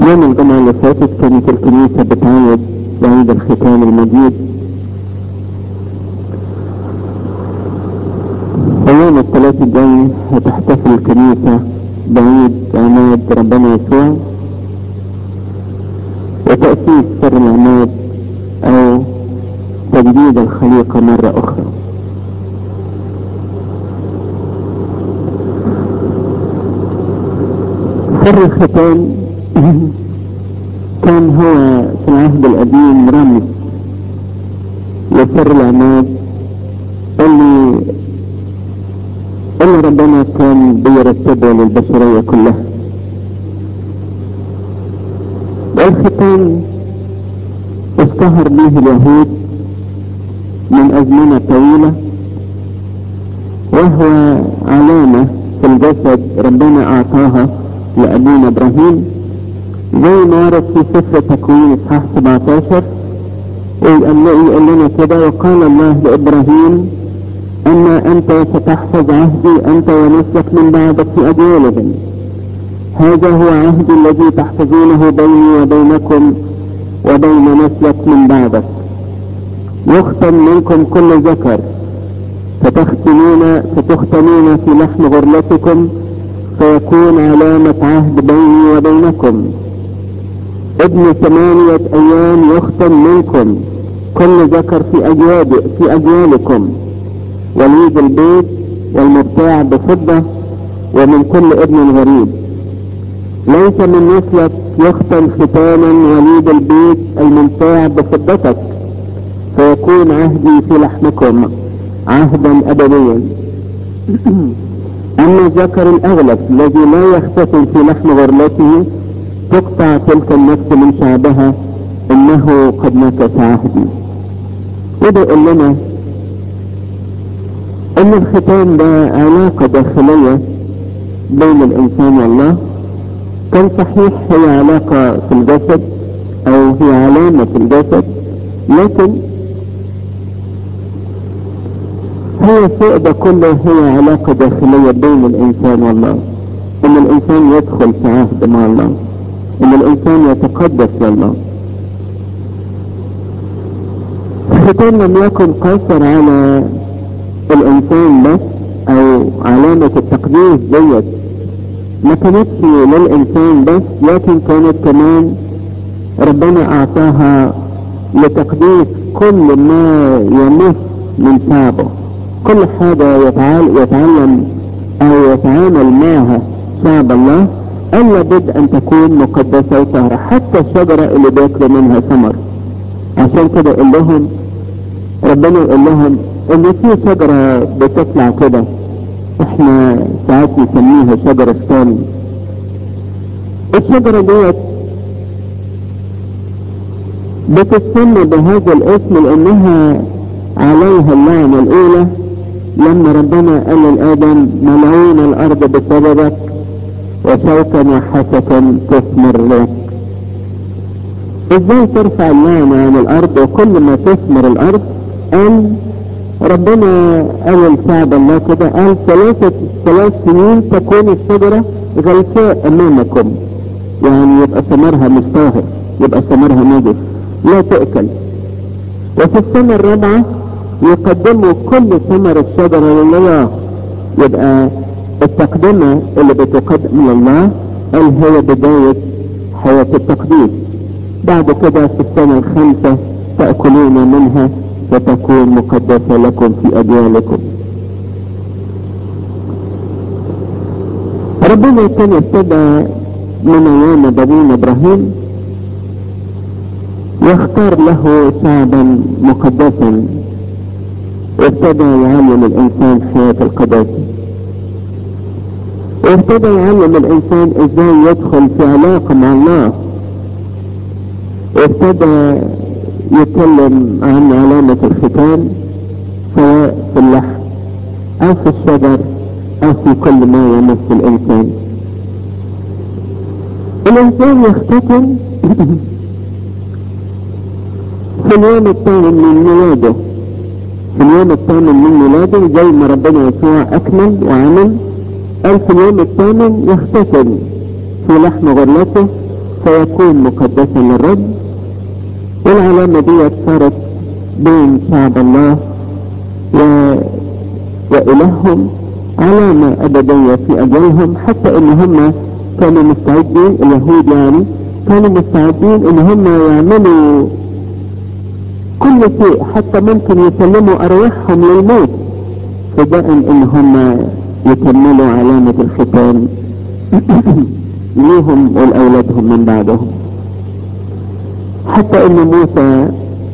يوم الجمعة اللي فاتت كانت الكنيسة بتعيد بعيد الختان المجيد ويوم الثلاث الجاي هتحتفل الكنيسة بعيد عماد ربنا يسوع وتأسيس سر العماد أو تجديد الخليقة مرة أخرى سر الختان كان هو في العهد القديم رمز لسر العماد اللي اللي ربنا كان بيرتبه للبشرية كلها والختان اشتهر به اليهود من أزمنة طويلة وهو علامة في الجسد ربنا أعطاها لأبونا إبراهيم زي ما ورد في سفر تكوين إصحاح 17 يقول لنا كده وقال الله لإبراهيم أما أنت ستحفظ عهدي أنت ونسلك من بعدك في أجيالهم هذا هو عهدي الذي تحفظونه بيني وبينكم وبين نسلك من بعدك يختم منكم كل ذكر فتختمون فتختمون في لحم غرلتكم فيكون علامة عهد بيني وبينكم ابن ثمانية أيام يختم منكم كل ذكر في أجيال في أجيالكم وليد البيت والمبتاع بفضة ومن كل ابن غريب ليس من نسلك يختم ختانا وليد البيت الممتاع بفضتك فيكون عهدي في لحمكم عهدا أبديا أما الذكر الأغلب الذي لا يختتم في لحم غرلته تقطع تلك النفس من شعبها إنه قد نكث عهدي وده يقول لنا ان الختان ده علاقة داخلية بين الانسان والله كان صحيح هي علاقة في الجسد او هي علامة في الجسد لكن هي الشيء ده كله هي علاقة داخلية بين الانسان والله ان الانسان يدخل في عهد مع الله ان الانسان يتقدس لله الختان لم يكن قاصر على الانسان بس او علامة التقديس ديت ما كانتش للانسان بس لكن كانت كمان ربنا اعطاها لتقديس كل ما يمس من شعبه كل حاجة يتعلم او يتعامل معها شعب الله الا بد ان تكون مقدسة وطاهرة حتى الشجرة اللي بياكلوا منها ثمر عشان كده يقول لهم ربنا يقول لهم ان في شجرة بتطلع كده احنا ساعات نسميها شجرة ثاني الشجرة ديت بتسمى بهذا الاسم لانها عليها اللعنة الاولى لما ربنا قال لآدم ملعون الارض بسببك وشوكا وحسكا تثمر لك ازاي ترفع اللعنة عن الارض وكل ما تثمر الارض قال ربنا قال لشعب الله كده قال ثلاثة ثلاث سنين تكون الشجرة غلفاء امامكم يعني يبقى ثمرها مش طاهر يبقى ثمرها نجس لا تأكل وفي السنة الرابعة يقدموا كل ثمر الشجرة لله يبقى التقدمة اللي بتقدم لله قال هي بداية حياة التقديس بعد كده في السنة الخامسة تأكلون منها فتكون مقدسة لكم في أجيالكم ربنا كان ابتدى من أيام أبونا إبراهيم يختار له شعبا مقدسا وابتدى يعلم الإنسان حياة القداسة وابتدى يعلم الإنسان إزاي يدخل في علاقة مع الله وابتدى يتكلم عن علامة الختان سواء في اللحم او في الشجر او في كل ما يمس الانسان الانسان يختتن في اليوم الثامن من ميلاده في اليوم الثامن من ميلاده زي ما ربنا يسوع اكمل وعمل قال في اليوم الثامن يختتن في لحم غرلته فيكون مقدسا للرب والعلامة دي صارت بين شعب الله و... وإلههم علامة أبدية في أجلهم حتى إن هم كانوا مستعدين اليهود يعني كانوا مستعدين إن هم يعملوا كل شيء حتى ممكن يسلموا أرواحهم للموت فداء إن هم يكملوا علامة الختان ليهم ولأولادهم من بعدهم حتى إن موسى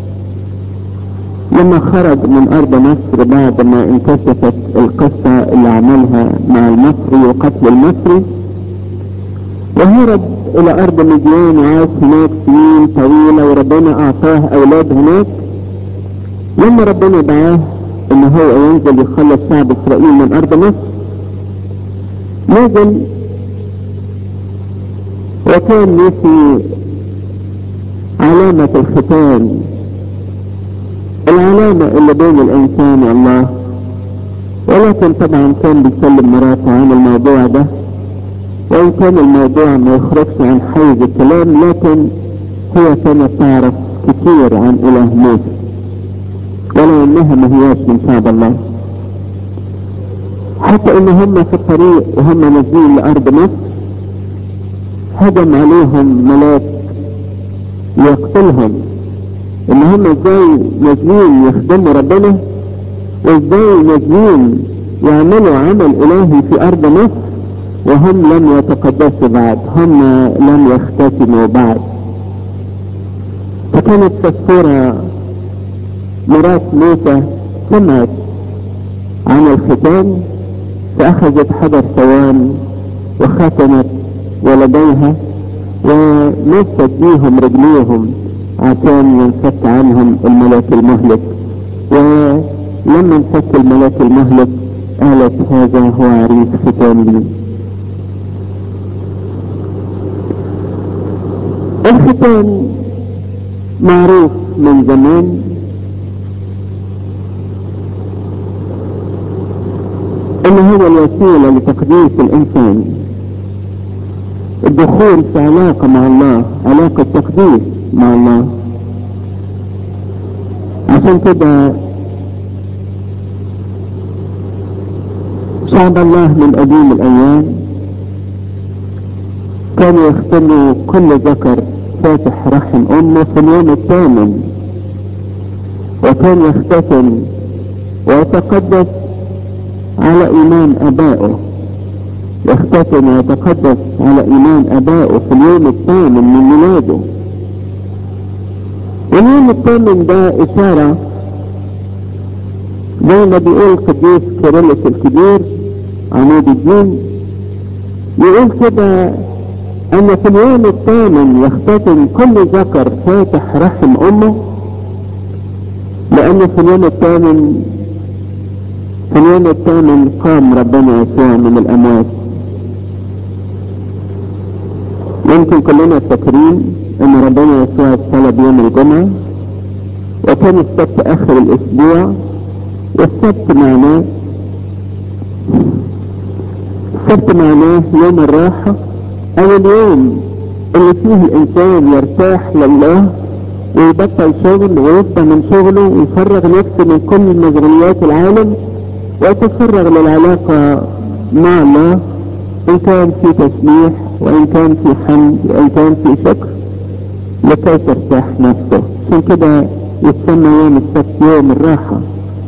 لما خرج من أرض مصر بعد ما انكشفت القصة اللي عملها مع المصري وقتل المصري وهرب إلى أرض مديان وعاش هناك سنين طويلة وربنا أعطاه أولاد هناك لما ربنا دعاه إن هو ينزل يخلص شعب إسرائيل من أرض مصر نزل وكان نسي علامة الختان العلامة اللي بين الإنسان والله ولكن طبعا كان بيسلم مراته عن الموضوع ده وإن كان الموضوع ما يخرجش عن حيز الكلام لكن هي كانت تعرف كثير عن إله موسى ولو إنها ما هياش من شعب الله حتى إن هم في الطريق وهم نازلين لأرض مصر هجم عليهم ملاك ليقتلهم ان هم ازاي نازلين يخدموا ربنا وازاي نازلين يعملوا عمل الهي في ارض مصر وهم لم يتقدسوا بعد هم لم يختتموا بعد فكانت تذكرة مرات موسى سمعت عن الختان فاخذت حجر ثوان وختمت ولديها ومست بيهم رجليهم عشان ينفك عنهم الملاك المهلك ولما انفك الملاك المهلك قالت هذا هو عريس ختان لي الختان معروف من زمان ان هو الوسيلة لتقديس الانسان الدخول في علاقة مع الله علاقة تقديس مع الله عشان كده شعب الله من قديم الايام كانوا يختموا كل ذكر فاتح رحم امه في اليوم الثامن وكان يختتم ويتقدس على ايمان ابائه يختتم ويتقدس على ايمان ابائه في اليوم الثامن من ميلاده واليوم الثامن ده اشارة زي ما بيقول قديس كيرلس الكبير عمود الدين يقول كده ان في اليوم الثامن يختتم كل ذكر فاتح رحم امه لان في اليوم الثامن في اليوم الثامن قام ربنا يسوع من الاموات يمكن كلنا فاكرين ان ربنا يسوع اتصلب يوم الجمعة وكان السبت اخر الاسبوع والسبت معناه السبت معناه يوم الراحة او اليوم اللي فيه الانسان يرتاح لله ويبطل شغل ويفضى من شغله ويفرغ نفسه من كل مشغوليات العالم ويتفرغ للعلاقة مع الله ان كان في تسبيح وان كان في حمد وان كان في شكر لكي ترتاح نفسه عشان كده يسمى يوم السبت يوم الراحة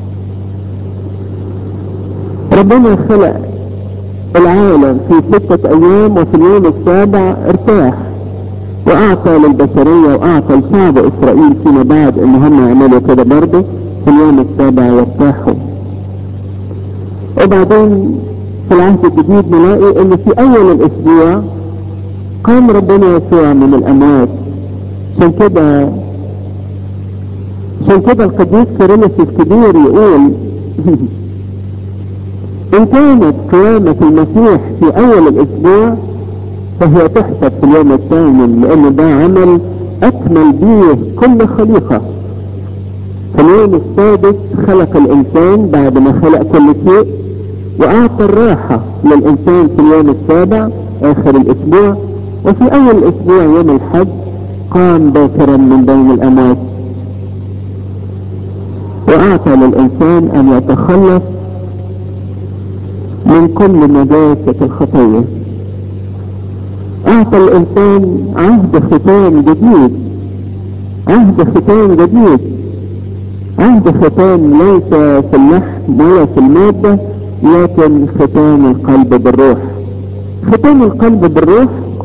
ربنا خلق العالم في ستة ايام وفي اليوم السابع ارتاح واعطى للبشرية واعطى لشعب اسرائيل فيما بعد ان هم يعملوا كده برضه في اليوم السابع يرتاحوا وبعدين في العهد الجديد نلاقي ان في اول الاسبوع قام ربنا يسوع من الاموات عشان كده عشان كده القديس كيرلس الكبير يقول ان كانت قيامة المسيح في اول الاسبوع فهي تحسب في اليوم الثامن لان ده عمل اكمل به كل خليقة في اليوم السادس خلق الانسان بعد ما خلق كل شيء واعطى الراحة للانسان في اليوم السابع اخر الاسبوع وفي اول اسبوع يوم الحج قام باكرا من بين الاموات واعطى للانسان ان يتخلص من كل نجاسة الخطية اعطى الانسان عهد ختان جديد عهد ختان جديد عهد ختان ليس في اللحم ولا في المادة لكن ختان القلب بالروح ختان القلب بالروح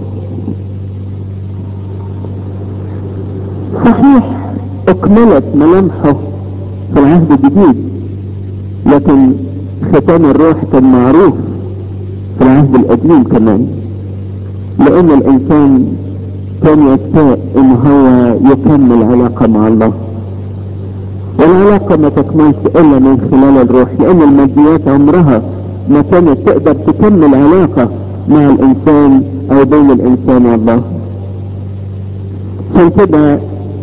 صحيح اكملت ملامحه في العهد الجديد لكن ختان الروح كان معروف في العهد القديم كمان لان الانسان كان يشتاق ان هو يكمل علاقة مع الله والعلاقة ما تكملش الا من خلال الروح لان الماديات عمرها ما كانت تقدر تكمل علاقة مع الانسان او بين الانسان والله عشان كده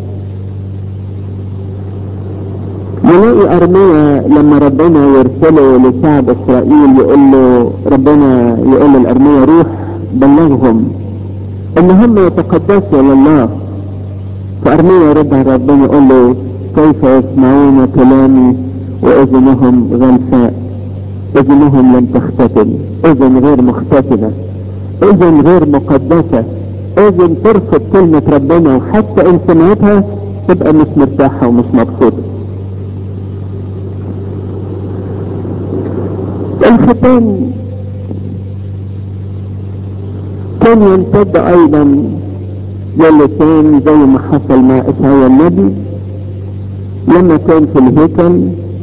نلاقي ارميا لما ربنا يرسله لشعب اسرائيل يقول له ربنا يقول لارميا روح بلغهم ان هم يتقدسوا لله فارميا يرد على ربنا يقول له كيف يسمعون كلامي واذنهم غلفاء اذنهم لم تختتم اذن غير مختتمة اذن غير مقدسة اذن ترفض كلمة ربنا وحتى ان سمعتها تبقى مش مرتاحة ومش مبسوطة الختان كان يمتد ايضا للسان زي ما حصل مع اشعياء النبي لما كان في الهيكل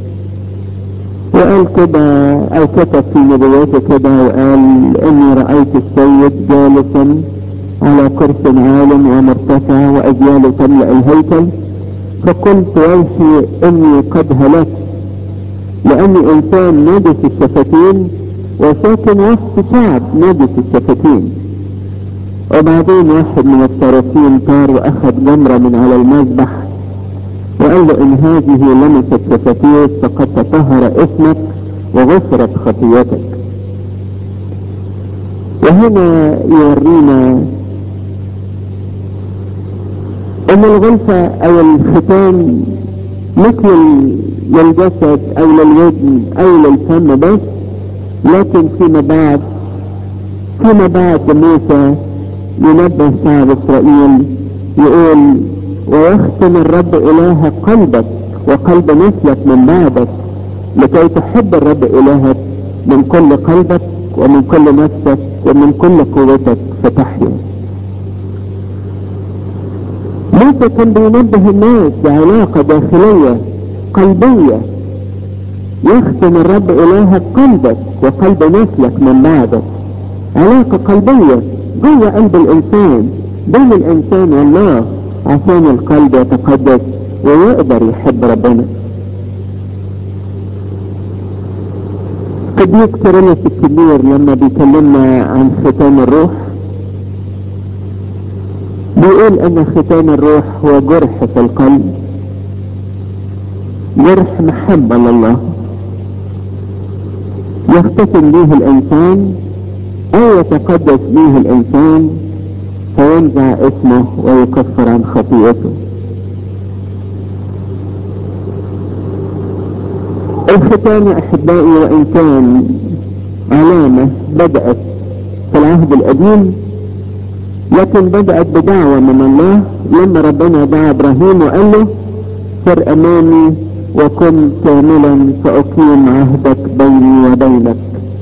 وقال كده او كتب في نبوته كده وقال اني رأيت السيد جالسا على كرس عال ومرتفع واجياله تملأ الهيكل فقلت ويحي اني قد هلكت لاني انسان نجس الشفتين وساكن وسط شعب نجس الشفتين وبعدين واحد من الطرفين طار واخذ جمرة من على المذبح وقال له ان هذه لمست شفتيك فقد تطهر اسمك وغفرت خطيتك وهنا يورينا ان الغلفة او الختان مثل للجسد او للودن او للفم بس لكن فيما بعد فيما بعد موسى ينبه شعب اسرائيل يقول ويختم الرب الهك قلبك وقلب مثلك من بعدك لكي تحب الرب الهك من كل قلبك ومن كل نفسك ومن كل قوتك فتحيا موسى كان بينبه الناس بعلاقة داخلية قلبية يختم الرب الهك قلبك وقلب مثلك من بعدك علاقة قلبية جوه قلب الانسان بين الانسان والله عشان القلب يتقدس ويقدر يحب ربنا قديس كيرلس الكبير لما بيكلمنا عن ختام الروح بيقول ان ختام الروح هو جرح في القلب جرح محبة لله يختتم به الانسان او يتقدس به الانسان فينزع اسمه ويكفر عن خطيئته الختان احبائي وان كان علامة بدأت في العهد القديم لكن بدأت بدعوة من الله لما ربنا دعا ابراهيم وقال له سر امامي وكن كاملا فاقيم عهدك بيني وبينك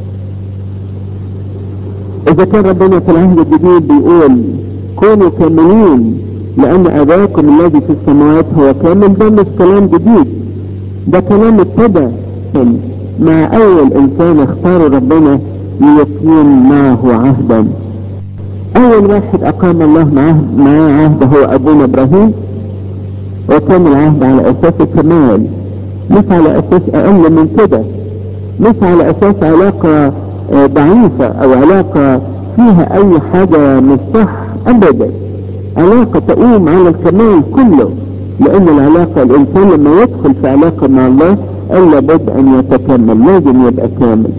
اذا كان ربنا في العهد الجديد بيقول كونوا كاملين لان اباكم الذي في السماوات هو كامل ده مش كلام جديد ده كلام ابتدى مع اول انسان اختاروا ربنا ليقيم معه عهدا اول واحد اقام الله معه معاه عهد هو ابونا ابراهيم وكان العهد على اساس الكمال مش على اساس اقل من كده مش على اساس علاقة ضعيفة او علاقة فيها اي حاجة مش صح ابدا علاقة تقوم على الكمال كله لان العلاقة الانسان لما يدخل في علاقة مع الله الا بد ان يتكمل لازم يبقى كامل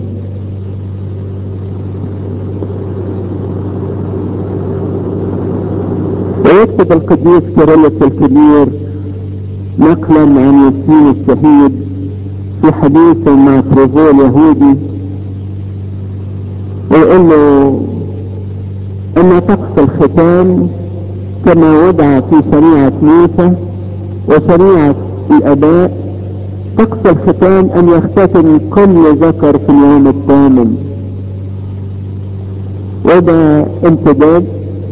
ويكتب القديس كيرلس الكبير نقلا عن ياسين الشهيد في حديث مع تروفول يهودي ويقول له ان طقس الختان كما وضع في شريعة موسى وشريعة الاباء طقس الختان ان يختتن كل ذكر في اليوم الثامن وده امتداد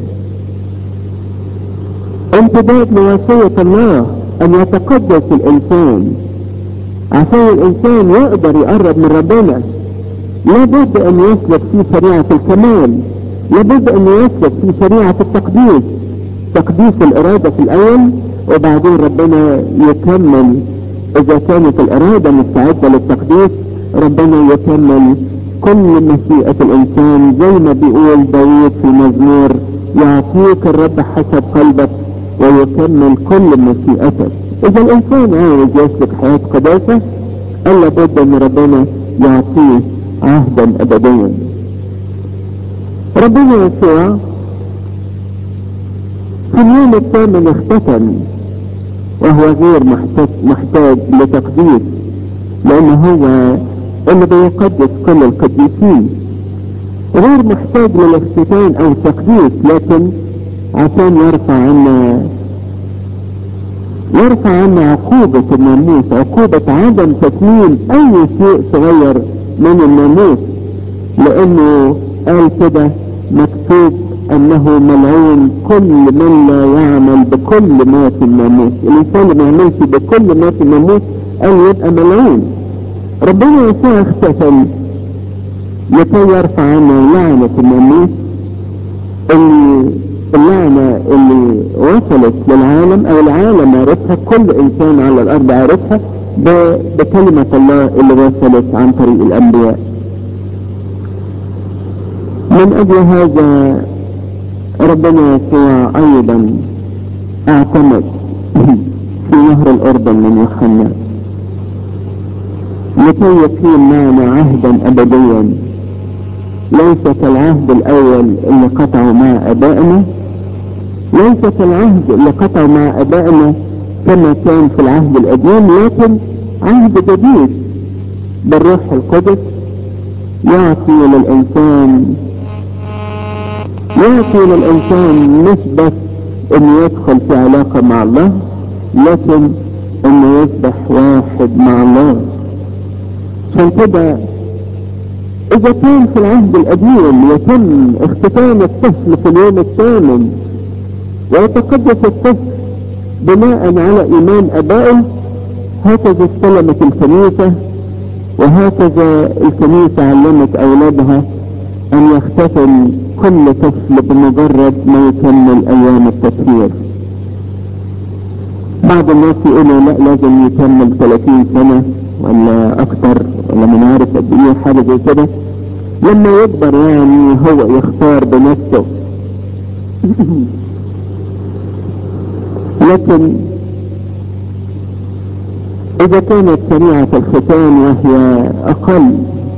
امتداد لوصية الله ان يتقدس الانسان عشان الانسان يقدر يقرب من ربنا لابد ان يسلك في شريعة الكمال لابد ان يسلك في شريعة التقديس تقديس الارادة في الاول وبعدين ربنا يكمل اذا كانت الارادة مستعدة للتقديس ربنا يكمل كل مشيئة الانسان زي ما بيقول داوود في مزمور يعطيك الرب حسب قلبك ويكمل كل مشيئتك اذا الانسان عاوز يسلك حياة قداسة الا بد ان ربنا يعطيه عهدا ابديا ربنا يسوع في اليوم الثامن اختتن وهو غير محتاج, محتاج لتقديس لانه هو اللي بيقدس كل القديسين غير محتاج للاختتان او التقديس لكن عشان يرفع عنا يرفع عنا عقوبة الناموس عقوبة عدم تكميل اي شيء صغير من الناموس لانه قال كده مكتوب انه ملعون كل من لا يعمل بكل ما في الناموس الانسان اللي ما يعملش بكل ما في الناموس قال يبقى ملعون ربنا يسوع اختفل لكي يرفع عنا لعنة الناموس اللي اللعنة اللي وصلت للعالم او العالم عرفها كل انسان على الارض عرفها بكلمة الله اللي وصلت عن طريق الانبياء من اجل هذا ربنا يسوع ايضا اعتمد في نهر الاردن من يوحنا لكي يقيم معنا عهدا ابديا ليس كالعهد الاول اللي قطعوا مع ابائنا ليس كالعهد اللي قطعوا مع ابائنا كما كان في العهد القديم لكن عهد جديد بالروح القدس يعطي للانسان يعطي للانسان مش بس انه يدخل في علاقة مع الله لكن انه يصبح واحد مع الله عشان كده اذا كان في العهد القديم يتم اختتام الطفل في اليوم الثامن ويتقدس الطفل بناء على ايمان ابائه هكذا استلمت الكنيسة وهكذا الكنيسة علمت اولادها ان يختتم كل طفل بمجرد ما يكمل ايام التطهير بعض الناس يقولوا لا لازم يكمل 30 سنة ولا اكتر ولا من عارف قد ايه حاجة زي كده لما يكبر يعني هو يختار بنفسه لكن اذا كانت شريعة الختان وهي اقل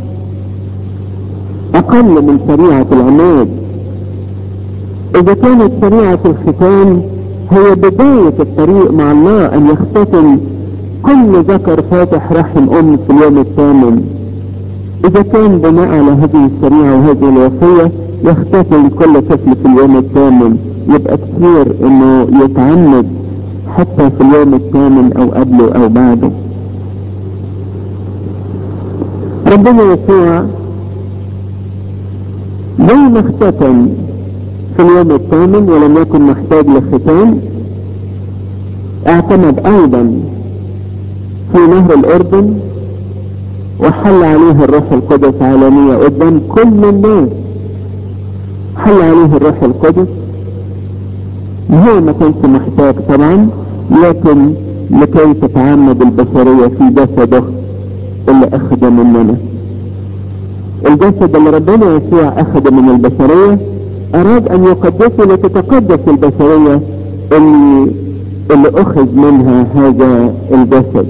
اقل من شريعة العماد اذا كانت شريعة الختان هي بداية الطريق مع الله ان يختتن كل ذكر فاتح رحم ام في اليوم الثامن اذا كان بناء على هذه الشريعة وهذه الوصية يختتن كل طفل في اليوم الثامن يبقى كثير انه يتعمد حتى في اليوم الثامن او قبله او بعده ربنا يسوع زي ما اختتن في اليوم الثامن ولم يكن محتاج لختان اعتمد ايضا في نهر الاردن وحل عليه الروح القدس علانية قدام كل الناس حل عليه الروح القدس هو ما كانش محتاج طبعا لكن لكي تتعمد البشرية في جسده اللي اخده مننا الجسد اللي ربنا يسوع اخده من البشرية اراد ان يقدسه لتتقدس البشرية اللي اللي اخذ منها هذا الجسد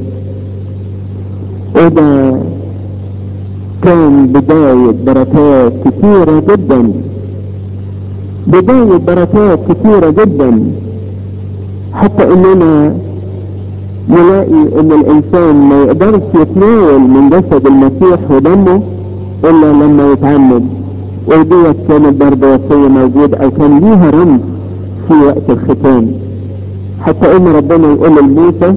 وده كان بداية بركات كثيرة جدا بداية بركات كثيرة جدا حتى اننا نلاقي ان الانسان ما يقدرش يتناول من جسد المسيح ودمه الا لما يتعمد وديت كانت برضه وصية موجودة او كان ليها رمز في وقت الختان حتى ان ربنا يقول لموسى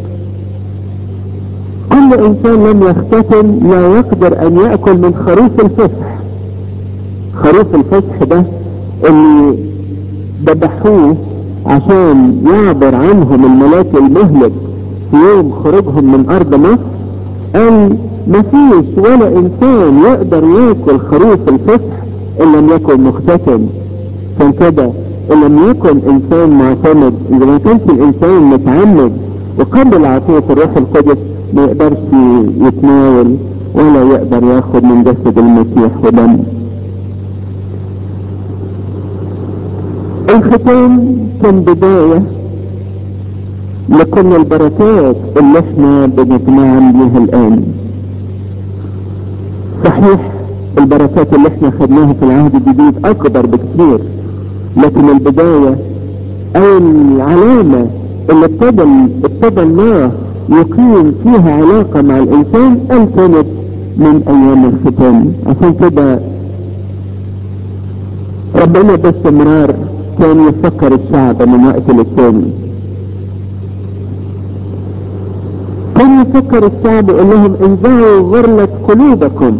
كل انسان لم يختتن لا يقدر ان يأكل من خروف الفصح خروف الفصح ده اللي ذبحوه عشان يعبر عنهم الملاك المهلك في يوم خروجهم من ارض مصر قال مفيش ولا انسان يقدر ياكل خروف الفصح ان لم يكن مختتن كان كده ان لم يكن انسان معتمد اذا ما كانش الانسان متعمد وقبل عطية الروح القدس ما يقدرش يتناول ولا يقدر ياخد من جسد المسيح ودم الختام كان بداية لكل البركات اللي احنا بنتنعم بيها الان صحيح البركات اللي احنا خدناها في العهد الجديد اكبر بكثير لكن البداية او العلامة اللي ابتدى ابتدى الله يقيم فيها علاقة مع الانسان قال كانت من ايام الختان عشان كده ربنا باستمرار كان يفكر الشعب من وقت للتاني كان يفكر الشعب يقول لهم انزعوا غرلة قلوبكم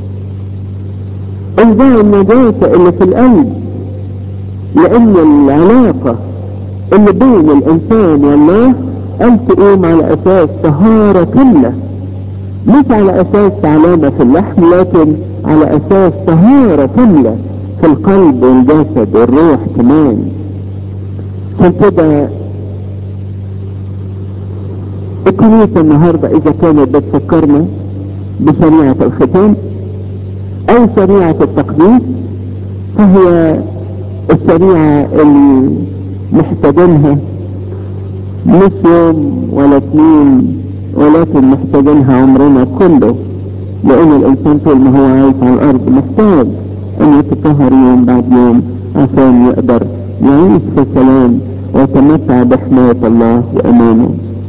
انزعوا النجاسة اللي في القلب لان العلاقة اللي بين الانسان والله قال تقوم على اساس طهارة كاملة مش على اساس علامة في اللحم لكن على اساس طهارة كاملة في القلب والجسد والروح كمان عشان كده الكنيسة النهاردة اذا كانت بتفكرنا بشريعة الختان او شريعة التقديس فهي الشريعة اللي محتاجينها مش يوم ولا اثنين ولكن محتاجينها عمرنا كله لان الانسان طول ما هو عايش على الارض محتاج ان يتطهر يوم بعد يوم عشان يقدر يعيش في سلام ويتمتع بحماية الله وامانه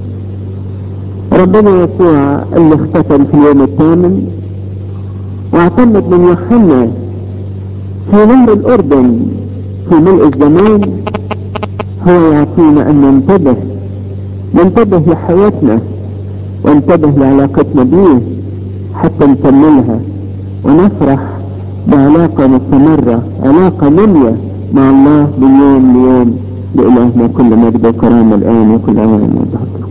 ربنا يسوع اللي اختتم في اليوم الثامن واعتمد من يوحنا في نهر الاردن في ملء الزمان هو يعطينا ان ننتبه ننتبه لحياتنا وانتبه لعلاقتنا بيه حتى نكملها ونفرح بعلاقة مستمرة علاقة نمية مع الله من يوم ليوم لإلهنا كل مجد وكرامة الآن وكل أوان وظهر